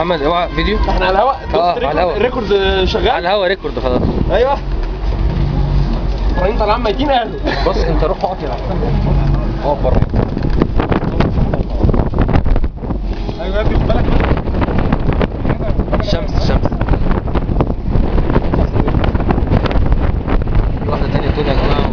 محمد اوعى فيديو احنا على الهواء اه، على دوست ريكورد- الهواء. الريكورد على شغال الهوا ريكورد خلاص ايوه ابراهيم طالعين ميتين قالوا بص انت روح اقف يا اقف بره ايوه يا ابني خد بالك الشمس الشمس في واحدة تانية تونة يا جماعة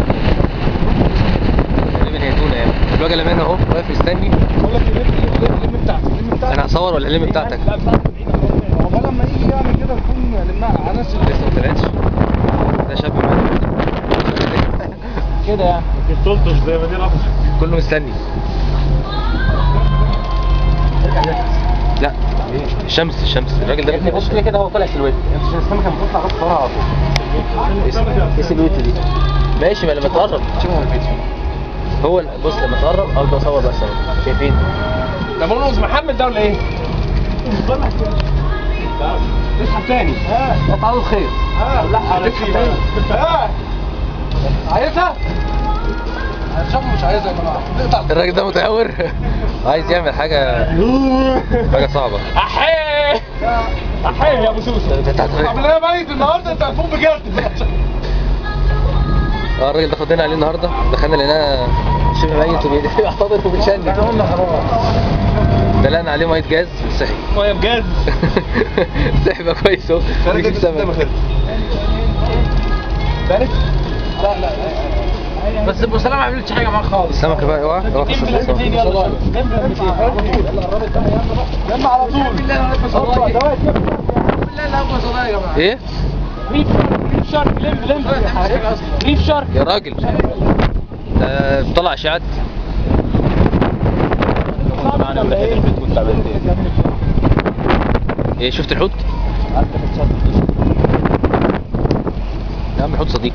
تقريبا هي تونة يعني الوجه اللي اهو واقف مستني بقول لك اللم بتاعتك اللم بتاعتك انا هصور ولا اللم بتاعتك لا بتاعتك عقبال لما يجي يعمل كده نكون لمها على ناس لسه ما طلعتش ده شاب مات. كده يعني تلطش زي ما دي رفض كله مستني لا الشمس الشمس الراجل ده يا ابني بص كده كده هو طالع سلويت انت مش السمكه لما تطلع بس صورها على طول ايه السلويت دي ماشي ما لما تقرب شوفها في الفيديو هو بص لما تقرب ابدا اصور بس أهو. شايفين ده بونوز محمد ده ولا ايه؟ اسحب تاني ها قطع له الخير ها لا اسحب تاني ها عايزها؟ شكله مش عايزها يا جماعه نقطع الراجل ده متهور عايز يعمل حاجة حاجة صعبة احيه احيه يا ابو سوسه انت هتعرف- طب انا ميت النهارده انت هتفوق بجد اه الراجل ده خدنا عليه النهارده دخلنا لقيناه شبه ميت وبيحتضر وبيشنج دلقنا عليه ميه جاز صحي ميه بجد صحي بقى كويس اهو بيجيب سمك بارد؟ لا لا بس ابو سلام ما عملتش حاجه معاك خالص السمكة بقى اوعى اوعى خش في السمكة. لما على طول بالله لا ابو صدايا يا جماعه ايه ريف ريف شارك لم لم ريف شارك يا راجل ده طلع اشاعات معنا ولا ايه البيت كنت عملت ايه شفت الحوت يا عم الحوت صديق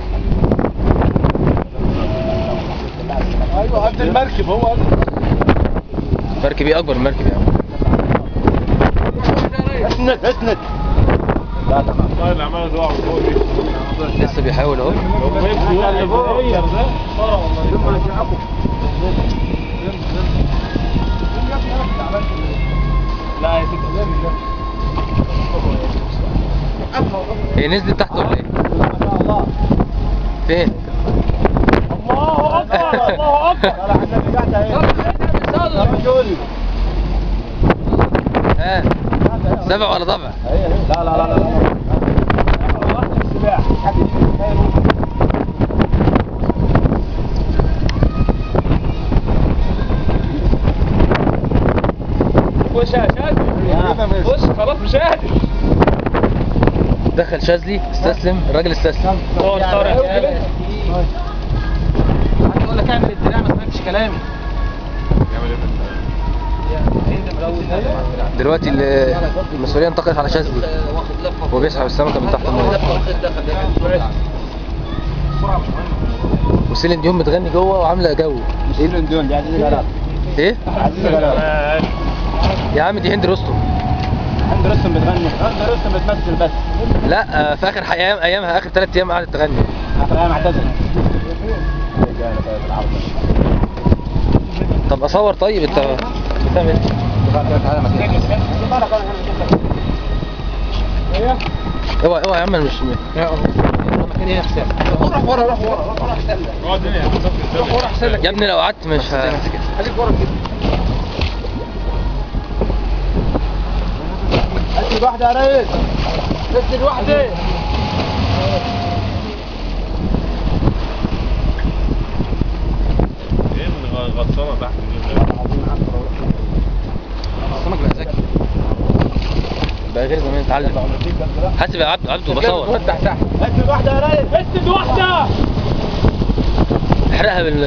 ايوه قد المركب هو قد مركب ايه اكبر من مركب يا عم اسند اسند لا تمام والله اللي عمال يدور على فوق دي لسه بيحاول اهو لا يا ستة هي نزلت تحت ولا ايه الله فين الله اكبر الله اكبر لا لا النبي قاعد اهي ها سبع ولا ضبع لا لا لا لا لا السباع حد خش يا شادي خش خلاص مش قادر دخل شاذلي استسلم الراجل استسلم هو الطارق هتقول لك اعمل الدراع ما سمعتش كلامي يعمل ايه في دلوقتي ال- المسؤوليه انتقلت على شاذلي هو بيسحب السمكه من تحت الميه وسيلين ديون بتغني جوه وعامله جو سيلين دول دي عزيزي جلال ايه عزيزي جلال يا عم دي هند رستم عند رستم بتغني عند رستم بتمثل بس لا آه، في اخر ايام ايامها اخر ثلاث ايام قعدت تغني اخر ايام اعتزل طب اصور طيب انت بتعمل ايه اوعى اوعى يا عم أنا مش مكان ايه يا حسام روح ورا روح ورا روح احسن لك اقعد هنا يا روح ورا احسن لك يا ابني لو قعدت مش ه... خليك ورا كده اسد واحدة يا ريس اسد واحدة ايه من غ- غطسانه تحت دي السمك بقى ذكي بقى غير زمان اتعلم حاسب يا عبد عبده بصور تحت تحت اسد واحدة يا ريس اسد واحدة احرقها بال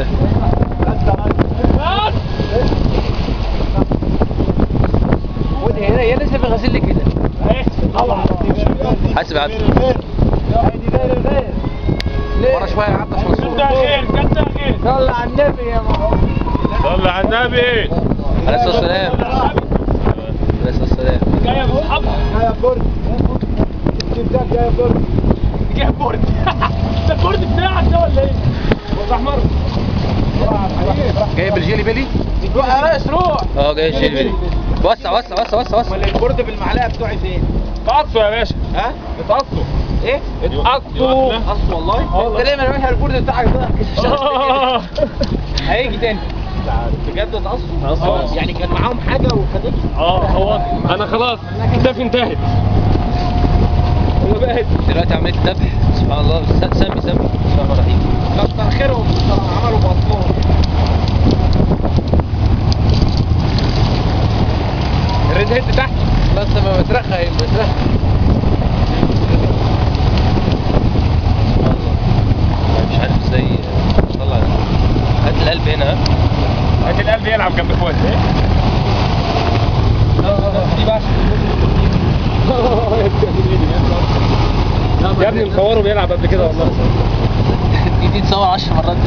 ودي هنا هي لسه في غسيل كده طبعا حاسب يا عبد دي داير الغير ورا شويه يا عبد عشان الصوره خير كده خير صلى على النبي يا محمد صلي على النبي عليه الصلاه والسلام عليه الصلاه والسلام جايه باصحابها جايه بورد الكيف ده جايه بورد جايه بورد ده البورد بتاعك ده ولا ايه؟ بورد احمر جايب الجيلي بيلي روح يا ريس روح اه جاي الجيلي بيلي وسع وسع وسع وسع وسع امال البورد بالمعلقه بتوعي فين؟ اتقصوا يا باشا ها؟ اتقصوا ايه؟ اتقصوا اصل والله انت ليه ما رميش على البورد بتاعك ده؟ هيجي تاني بجد اتقصوا؟ اتقصوا. يعني كان معاهم حاجه وخدتها اه هو انا خلاص كتافي انتهت انا بقت دلوقتي عمليه الذبح سبحان الله س- سمي سمي بسم الله الرحمن الرحيم كتر خيرهم بصراحة، عملوا بطنهم الريد هيد تحت بس ما بترخى ايه بترخى سبحان الله أنا مش عارف ازاي طلع هات القلب هنا ها هات القلب يلعب جنب اخواتي دي بقى يا ابني مصوره بيلعب قبل كده والله دي دي تصور 10 مرات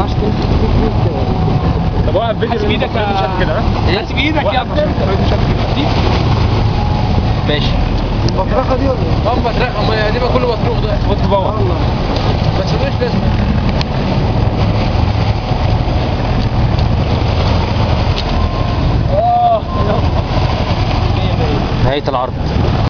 طب وقف فيديو حاسب ايدك يا- مش كده ها إيه؟ حاسب ايدك يا ابني ماشي بطرخه دي ولا ايه؟ اه بطرخه ما هي دي بقى كله مطروخ ده خد باور بس ملوش لازمه نهايه العرض